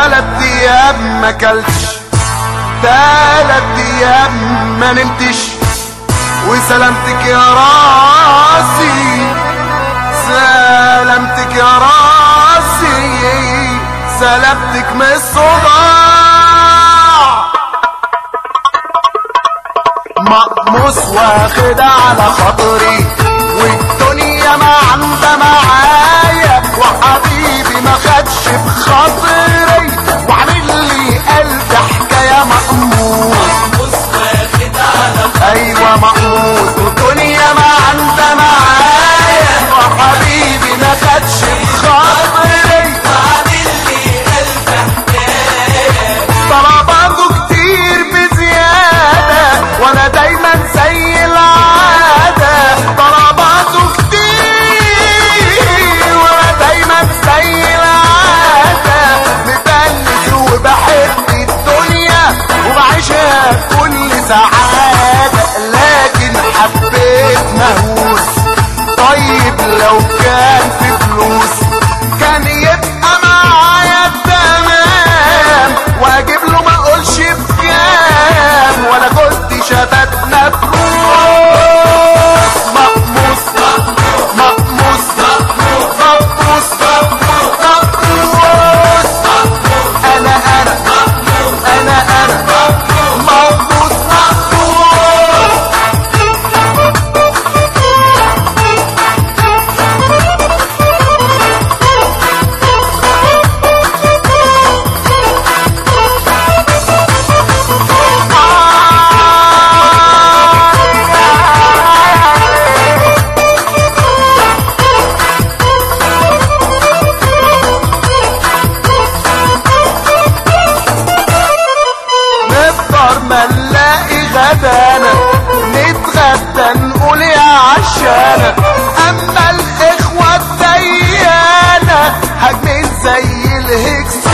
تلات ايام ما كلتش تلات ايام ما نمتش وسلامتك يا راسي سلامتك يا راسي سلامتك من الصداع مقموس واخد على خاطري والدنيا ما عندها معايا وحبيبي ما خدش بخاطري وعامل لي قلب حكايه مقموس ايوه مقموس والدنيا ما عندها معايا وحبيبي ما خدش بخاطري طلباته كتير بزيادة وانا دايما زي العادة طلباته كتير وانا دايما زي العادة مبلش وبحب الدنيا وبعيشها كل سعادة لكن حبيت مهووس طيب لو كان في فلوس كان يبقى معايا تمام واجيب له ما اقولش بكام وانا كنت شبابنا فلوس مقموس مقموس مقموس مقموس انا انا انا انا مقموس مقموس نفطر ما نلاقي غدانا نتغدى نقول يا عشانة اما الاخوة الديانة هجمين زي الهكس